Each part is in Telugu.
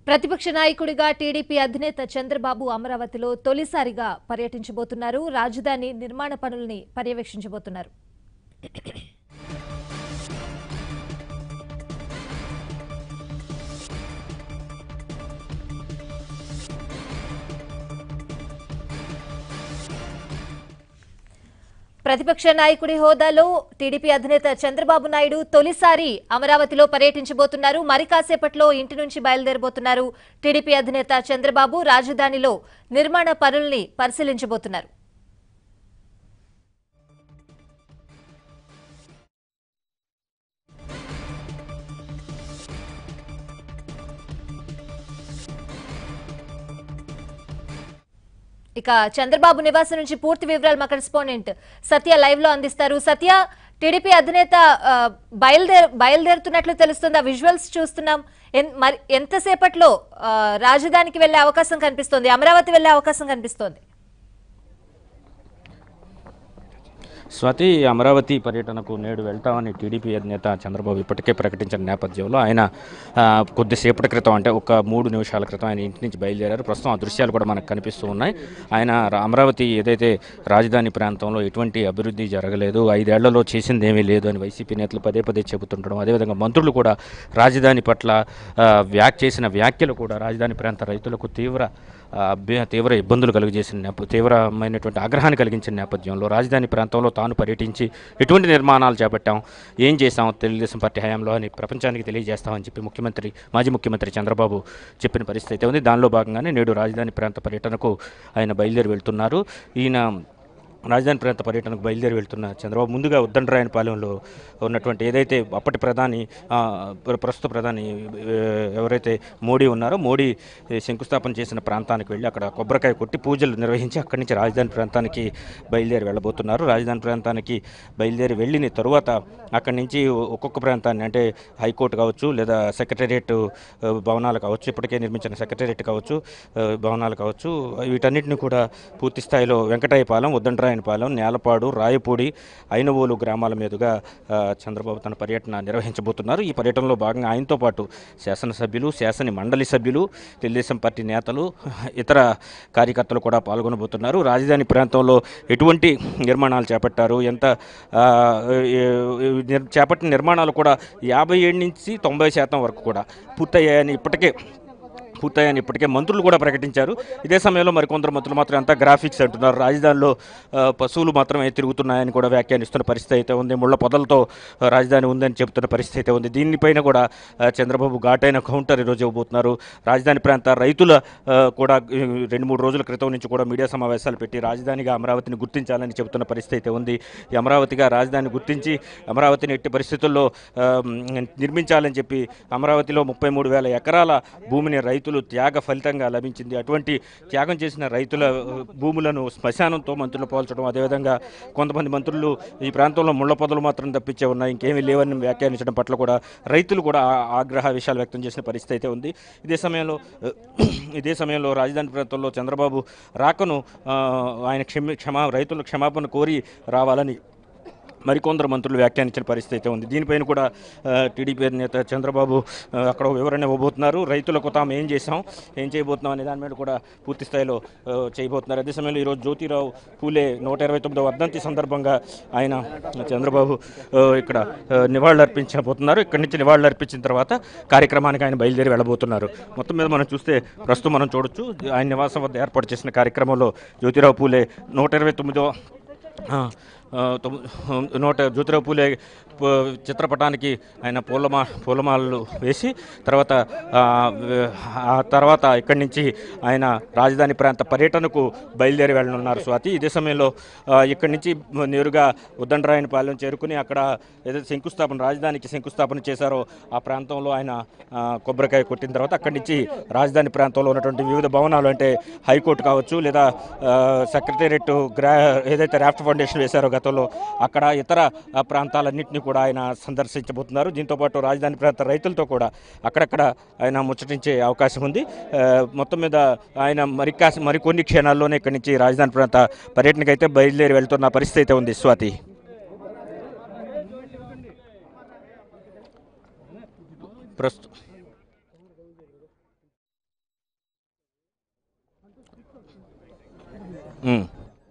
ప్రతిపక్ష నాయకుడిగా టీడీపీ అధినేత చంద్రబాబు అమరావతిలో తొలిసారిగా పర్యటించబోతున్నారు రాజధాని నిర్మాణ పనుల్ని పర్యవేక్షించబోతున్నారు ప్రతిపక్ష నాయకుడి హోదాలో టీడీపీ అధినేత చంద్రబాబు నాయుడు తొలిసారి అమరావతిలో పర్యటించబోతున్నారు మరి కాసేపట్లో ఇంటి నుంచి బయలుదేరబోతున్నారు టీడీపీ అధినేత చంద్రబాబు రాజధానిలో నిర్మాణ పనుల్ని పరిశీలించబోతున్నారు ఇక చంద్రబాబు నివాసం నుంచి పూర్తి వివరాలు మా కరెస్పాండెంట్ సత్య లైవ్ లో అందిస్తారు సత్య టీడీపీ అధినేత ఆ, బయలుదేర బయలుదేరుతున్నట్లు తెలుస్తుంది ఆ విజువల్స్ చూస్తున్నాం ఎన్- మరి ఎంతసేపట్లో ఆ, రాజధానికి వెళ్లే అవకాశం కనిపిస్తోంది అమరావతి వెళ్లే అవకాశం కనిపిస్తోంది స్వాతి అమరావతి పర్యటనకు నేడు వెళ్తామని టీడీపీ అధినేత చంద్రబాబు ఇప్పటికే ప్రకటించిన నేపథ్యంలో ఆయన ఆ, కొద్దిసేపటి క్రితం అంటే ఒక మూడు నిమిషాల క్రితం ఆయన ఇంటి నుంచి బయలుదేరారు ప్రస్తుతం ఆ దృశ్యాలు కూడా మనకు కనిపిస్తూ ఉన్నాయి ఆయన రా- అమరావతి ఏదైతే రాజధాని ప్రాంతంలో ఎటువంటి అభివృద్ధి జరగలేదు ఐదేళ్లలో చేసింది ఏమీ లేదు అని వైసీపీ నేతలు పదే పదే చెబుతుండడం అదేవిధంగా మంత్రులు కూడా రాజధాని పట్ల ఆ, వ్యాక్ చేసిన వ్యాఖ్యలు కూడా రాజధాని ప్రాంత రైతులకు తీవ్ర ఆ, అభ్య- తీవ్ర ఇబ్బందులు కలిగజేసిన నేప తీవ్రమైనటువంటి ఆగ్రహాన్ని కలిగించిన నేపథ్యంలో రాజధాని ప్రాంతంలో తాను పర్యటించి ఎటువంటి నిర్మాణాలు చేపట్టాం ఏం చేశాం తెలుగుదేశం పార్టీ హయాంలో అని ప్రపంచానికి తెలియజేస్తామని చెప్పి ముఖ్యమంత్రి మాజీ ముఖ్యమంత్రి చంద్రబాబు చెప్పిన పరిస్థితి అయితే ఉంది దానిలో భాగంగానే నేడు రాజధాని ప్రాంత పర్యటనకు ఆయన బయలుదేరి వెళ్తున్నారు ఈయన రాజధాని ప్రాంత పర్యటనకు బయలుదేరి వెళ్తున్న చంద్రబాబు ముందుగా ఉద్దండరాయనపాలెంలో ఉన్నటువంటి ఏదైతే అప్పటి ప్రధాని ఆ, ప్ర- ప్రస్తుత ప్రధాని ఏ, ఎవరైతే మోడీ ఉన్నారో మోడీ ఏ, శంకుస్థాపన చేసిన ప్రాంతానికి వెళ్ళి అక్కడ కొబ్బరికాయ కొట్టి పూజలు నిర్వహించి అక్కడి నుంచి రాజధాని ప్రాంతానికి బయలుదేరి వెళ్ళబోతున్నారు రాజధాని ప్రాంతానికి బయలుదేరి వెళ్ళిన తరువాత అక్కడి నుంచి ఒక్కొక్క ప్రాంతాన్ని అంటే హైకోర్టు కావచ్చు లేదా సెక్రటేరియట్ ఆ, భవనాలు కావచ్చు ఇప్పటికే నిర్మించిన సెక్రటేరియట్ కావచ్చు ఆ, భవనాలు కావచ్చు వీటన్నిటిని కూడా పూర్తి స్థాయిలో వెంకటాయపాలెం ఉద్దండరాయనపాలెం నేలపాడు రాయపూడి ఐనవోలు గ్రామాల మీదుగా ఆ, చంద్రబాబు తన పర్యటన నిర్వహించబోతున్నారు ఈ పర్యటనలో భాగంగా ఆయనతో పాటు శాసనసభ్యులు శాసన మండలి సభ్యులు తెలుగుదేశం పార్టీ నేతలు ఇతర కార్యకర్తలు కూడా పాల్గొనబోతున్నారు రాజధాని ప్రాంతంలో ఎటువంటి నిర్మాణాలు చేపట్టారు ఎంత ఆ, ఏ- నిర్- చేపట్టిన నిర్మాణాలు కూడా యాభై ఏడు నుంచి తొంభై శాతం వరకు కూడా పూర్తయ్యాయని ఇప్పటికే పూర్తయ్యాయని ఇప్పటికే మంత్రులు కూడా ప్రకటించారు ఇదే సమయంలో మరికొందరు మంత్రులు మాత్రం అంతా గ్రాఫిక్స్ అంటున్నారు రాజధానిలో ఆ, పశువులు మాత్రమే తిరుగుతున్నాయని కూడా వ్యాఖ్యానిస్తున్న పరిస్థితి అయితే ఉంది ముళ్ళ పొదలతో ఆ, రాజధాని ఉందని చెబుతున్న పరిస్థితి అయితే ఉంది దీనిపైన కూడా ఆ, చంద్రబాబు ఘాటైన కౌంటర్ ఈరోజు ఇవ్వబోతున్నారు రాజధాని ప్రాంత రైతుల ఆ, కూడా ఈ రెండు మూడు రోజుల క్రితం నుంచి కూడా మీడియా సమావేశాలు పెట్టి రాజధానిగా అమరావతిని గుర్తించాలని చెబుతున్న పరిస్థితి అయితే ఉంది ఈ అమరావతిగా రాజధాని గుర్తించి అమరావతిని ఎట్టి పరిస్థితుల్లో ఆ, నిర్మించాలని చెప్పి అమరావతిలో ముప్పై మూడు వేల ఎకరాల భూమిని రైతులు త్యాగ ఫలితంగా లభించింది అటువంటి త్యాగం చేసిన రైతుల ఆ, భూములను శ్మశానంతో మంత్రులు పోల్చడం అదేవిధంగా కొంతమంది మంత్రులు ఈ ప్రాంతంలో ముళ్ళ పొదలు మాత్రం తప్పించే ఉన్నాయి ఇంకేమీ లేవని వ్యాఖ్యానించడం పట్ల కూడా రైతులు కూడా ఆ- ఆగ్రహ విషయాలు వ్యక్తం చేసిన పరిస్థితి అయితే ఉంది ఇదే సమయంలో ఆ, ఇదే సమయంలో రాజధాని ప్రాంతంలో చంద్రబాబు రాకను ఆ, ఆయన క్షమ క్షమా రైతులు క్షమాపణ కోరి రావాలని మరికొందరు మంత్రులు వ్యాఖ్యానించిన పరిస్థితి అయితే ఉంది దీనిపైన కూడా ఆ, టీడీపీ నేత చంద్రబాబు ఆ, అక్కడ ఒక వివరణ ఇవ్వబోతున్నారు రైతులకు తాము ఏం చేసాం ఏం చేయబోతున్నాం అనే దాని మీద కూడా పూర్తి స్థాయిలో ఆ, చేయబోతున్నారు అదే సమయంలో ఈరోజు జ్యోతిరావు పూలే నూట ఇరవై తొమ్మిదో వర్ధంతి సందర్భంగా ఆయన చంద్రబాబు ఆ, ఇక్కడ ఆ, నివాళులు అర్పించబోతున్నారు ఇక్కడి నుంచి నివాళులు అర్పించిన తర్వాత కార్యక్రమానికి ఆయన బయలుదేరి వెళ్ళబోతున్నారు మొత్తం మీద మనం చూస్తే ప్రస్తుతం మనం చూడొచ్చు ఆయన నివాసం వద్ద ఏర్పాటు చేసిన కార్యక్రమంలో జ్యోతిరావు పూలే నూట ఇరవై తొమ్మిదో ఆ, ఆ, తొమ్- నూట జ్యోతిరావు పూలే ప- చిత్రపటానికి ఆయన పూలమా పూలమాలలు వేసి తర్వాత ఆ, వ- ఆ తర్వాత ఇక్కడి నుంచి ఆయన రాజధాని ప్రాంత పర్యటనకు బయలుదేరి వెళ్ళనున్నారు స్వాతి ఇదే సమయంలో ఆ, ఇక్కడి నుంచి నేరుగా ఉద్దండరాయనపాలెం చేరుకుని అక్కడ ఏదైతే శంకుస్థాపన రాజధానికి శంకుస్థాపన చేశారో ఆ ప్రాంతంలో ఆయన ఆ, కొబ్బరికాయ కొట్టిన తర్వాత అక్కడి నుంచి రాజధాని ప్రాంతంలో ఉన్నటువంటి వివిధ భవనాలు అంటే హైకోర్టు కావచ్చు లేదా ఆ, సెక్రటేరియట్ గ్రా ఏదైతే రాఫ్ట్ ఫౌండేషన్ వేశారో గతంలో అక్కడ ఇతర ఆ, ప్రాంతాలన్నింటినీ కూడా ఆయన సందర్శించబోతున్నారు దీంతోపాటు రాజధాని ప్రాంత రైతులతో కూడా అక్కడక్కడ ఆయన ముచ్చటించే అవకాశం ఉంది ఆ, మొత్తం మీద ఆయన మరి కాసి మరికొన్ని క్షణాల్లోనే ఇక్కడి నుంచి రాజధాని ప్రాంత పర్యటనకు అయితే బయలుదేరి వెళ్తున్న పరిస్థితి అయితే ఉంది స్వాతి ప్రస్తు ఉమ్.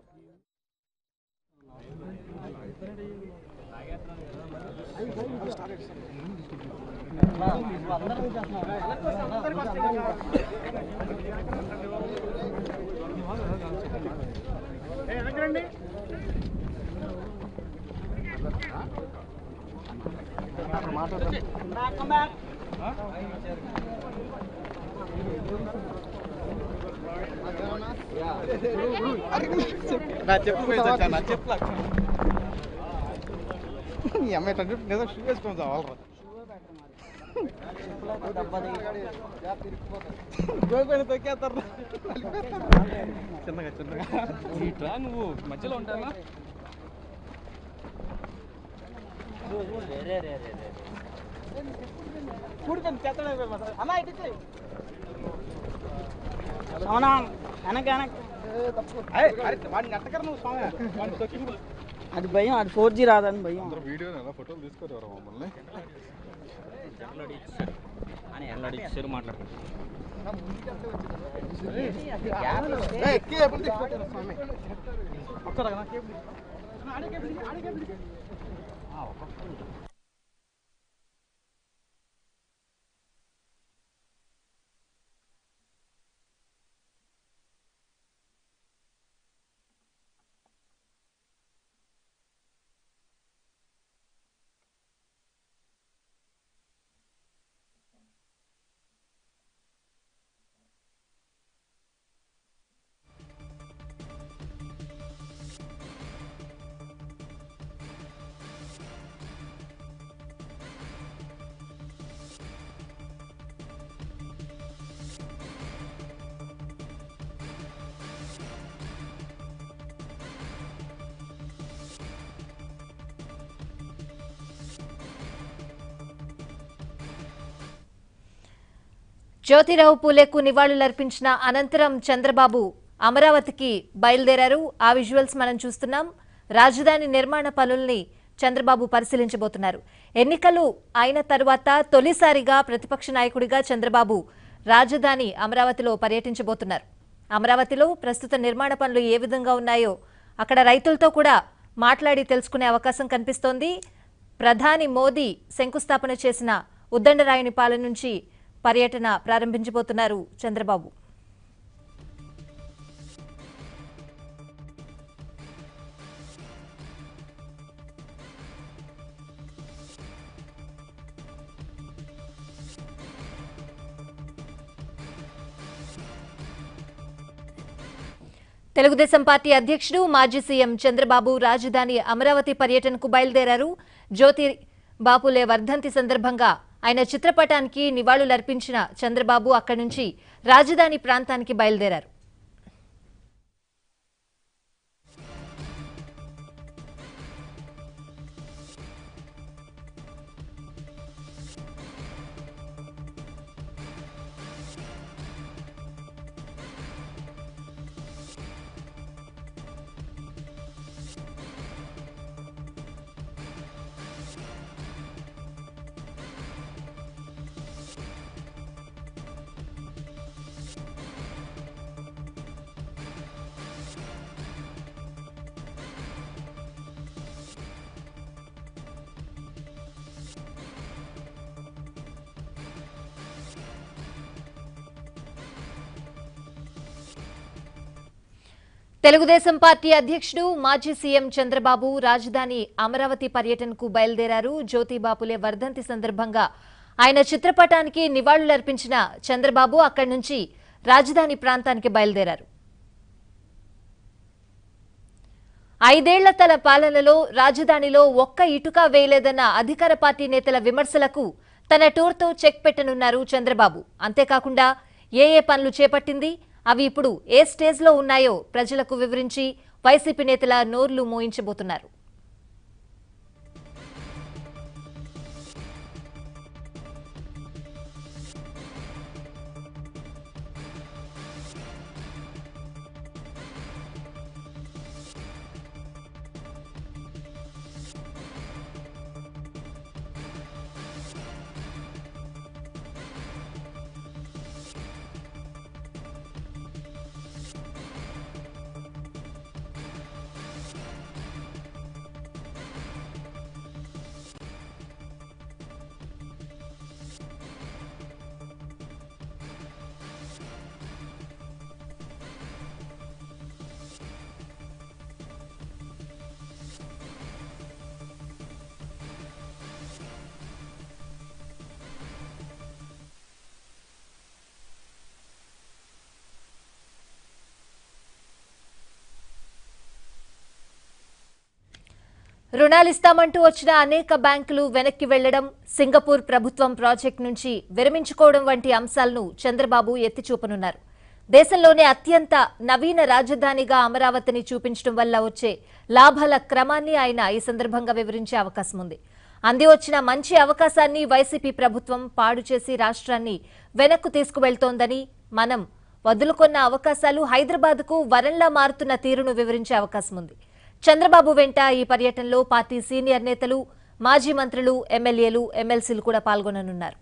నా చెప్పు పోయి చచ్చా, నా చెప్పు ఈ అమ్మాయి ఎట్లా చెప్పు, నిజం షూ వేసుకొని చావాలరా గోపైన తొక్కేస్తారు చిన్నగా చిన్నగా ఇట్లా నువ్వు మధ్యలో ఉంటావా కూడుకొని చెత్తడైపోయి అమ్మా ఇటు ఇచ్చేయ్. అవునా వెనక వెనక ఏయ్, అరే, వాడిని నెట్టకర నువ్వు స్వామి వాడిని తొక్కి అది భయం అది ఫోర్ జీ రాదని భయం వీడియో ఎలా ఫోటోలు తీసుకోరు మమ్మల్ని ఇచ్చారు మాట్లాడుకుంటారు ఏయ్, కేబుల్ తీసుకొచ్చారు స్వామి వస్తారా కదా కేబుల్ ఆడే కేబుల్ ఆడే కేబుల్ జ్యోతిరావు పూలేకు నివాళులర్పించిన అనంతరం చంద్రబాబు అమరావతికి బయలుదేరారు ఆ విజువల్స్ మనం చూస్తున్నాం రాజధాని నిర్మాణ పనుల్ని చంద్రబాబు పరిశీలించబోతున్నారు ఎన్నికలు అయిన తరువాత తొలిసారిగా ప్రతిపక్ష నాయకుడిగా చంద్రబాబు రాజధాని అమరావతిలో పర్యటించబోతున్నారు అమరావతిలో ప్రస్తుత నిర్మాణ పనులు ఏ విధంగా ఉన్నాయో అక్కడ రైతులతో కూడా మాట్లాడి తెలుసుకునే అవకాశం కనిపిస్తోంది ప్రధాని మోదీ శంకుస్థాపన చేసిన ఉద్దండరాయుని పాలన నుంచి పర్యటన ప్రారంభించబోతున్నారు చంద్రబాబు తెలుగుదేశం పార్టీ అధ్యక్షుడు మాజీ సీఎం చంద్రబాబు రాజధాని అమరావతి పర్యటనకు బయలుదేరారు జ్యోతి బాపులే వర్ధంతి సందర్భంగా ఆయన చిత్రపటానికి నివాళులర్పించిన చంద్రబాబు అక్కడి నుంచి రాజధాని ప్రాంతానికి బయలుదేరారు తెలుగుదేశం పార్టీ అధ్యక్షుడు మాజీ సీఎం చంద్రబాబు రాజధాని అమరావతి పర్యటనకు బయలుదేరారు జ్యోతిబాపులే వర్ధంతి సందర్భంగా ఆయన చిత్రపటానికి నివాళులర్పించిన చంద్రబాబు అక్కడి నుంచి రాజధాని ప్రాంతానికి బయలుదేరారు ఐదేళ్ల తన పాలనలో రాజధానిలో ఒక్క ఇటుక వేయలేదన్న అధికార పార్టీ నేతల విమర్శలకు తన టూర్తో చెక్ పెట్టనున్నారు చంద్రబాబు అంతేకాకుండా ఏ ఏ పనులు చేపట్టింది అవి ఇప్పుడు ఏ స్టేజ్లో ఉన్నాయో ప్రజలకు వివరించి వైసీపీ నేతల నోర్లు మోయించబోతున్నారు రుణాలు ఇస్తామంటూ వచ్చిన అనేక బ్యాంకులు వెనక్కి వెళ్లడం సింగపూర్ ప్రభుత్వం ప్రాజెక్టు నుంచి విరమించుకోవడం వంటి అంశాలను చంద్రబాబు ఎత్తిచూపనున్నారు దేశంలోనే అత్యంత నవీన రాజధానిగా అమరావతిని చూపించడం వల్ల వచ్చే లాభాల క్రమాన్ని ఆయన ఈ సందర్భంగా వివరించే అవకాశం ఉంది అంది వచ్చిన మంచి అవకాశాన్ని వైసీపీ ప్రభుత్వం పాడు చేసి రాష్ట్రాన్ని వెనక్కు తీసుకువెళ్తోందని మనం వదులుకొన్న అవకాశాలు హైదరాబాద్కు వరంలా మారుతున్న తీరును వివరించే అవకాశం ఉంది చంద్రబాబు వెంట ఈ పర్యటనలో పార్టీ సీనియర్ నేతలు మాజీ మంత్రులు ఎమ్మెల్యేలు ఎమ్మెల్సీలు కూడా పాల్గొననున్నారు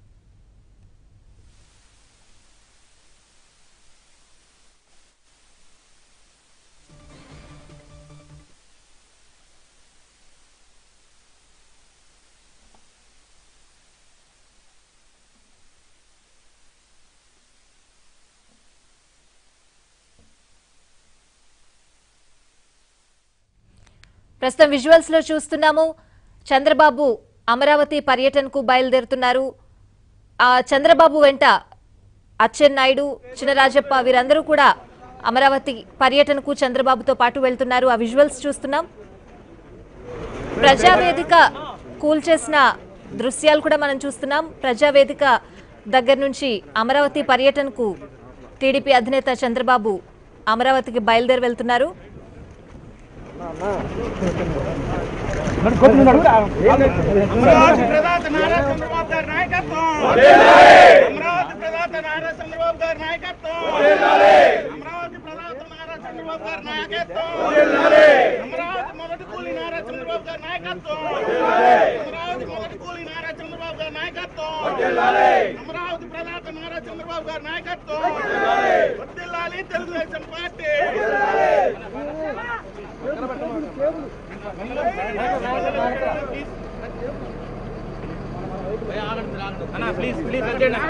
ప్రస్తుతం విజువల్స్ లో చూస్తున్నాము చంద్రబాబు అమరావతి పర్యటనకు బయలుదేరుతున్నారు ఆ చంద్రబాబు వెంట అచ్చెన్నాయుడు చినరాజప్ప వీరందరూ కూడా అమరావతి పర్యటనకు చంద్రబాబుతో పాటు వెళ్తున్నారు ఆ విజువల్స్ చూస్తున్నాం ప్రజావేదిక కూల్చేసిన దృశ్యాలు కూడా మనం చూస్తున్నాం ప్రజావేదిక దగ్గర నుంచి అమరావతి పర్యటనకు టీడీపీ అధినేత చంద్రబాబు అమరావతికి బయలుదేరి వెళ్తున్నారు అమరావతి ప్రదాత నారా చంద్రబాబు గారి నాయకత్వం అమరావతి ప్రదాత నారా చంద్రబాబు గారి నాయకత్వం అమరావతి ప్రదాత నారా చంద్రబాబు గారి నాయకత్వం అమరావతి మొదటి కూలి నారా చంద్రబాబు గారి నాయకత్వం అమరావతి మొదటి కూలి నారా చంద్రబాబు గారి నాయకత్వం అమరావతి ప్రదాత నారా చంద్రబాబు గారి నాయకత్వం వర్ధిల్లాలి తెలుగుదేశం పార్టీ ప్లీజ్ ప్లీజ్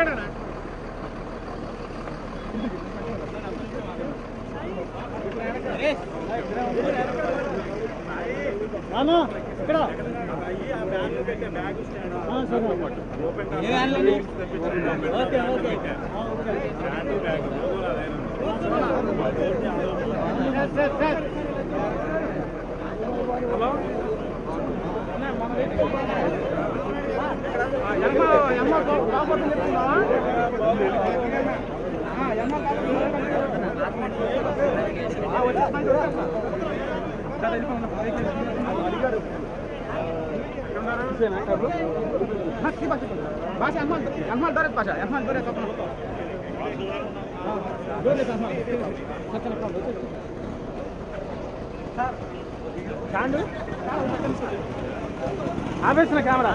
ఆపేసిన కెమెరా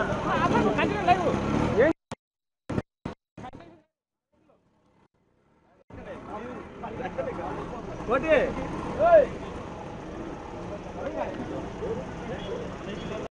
కోటి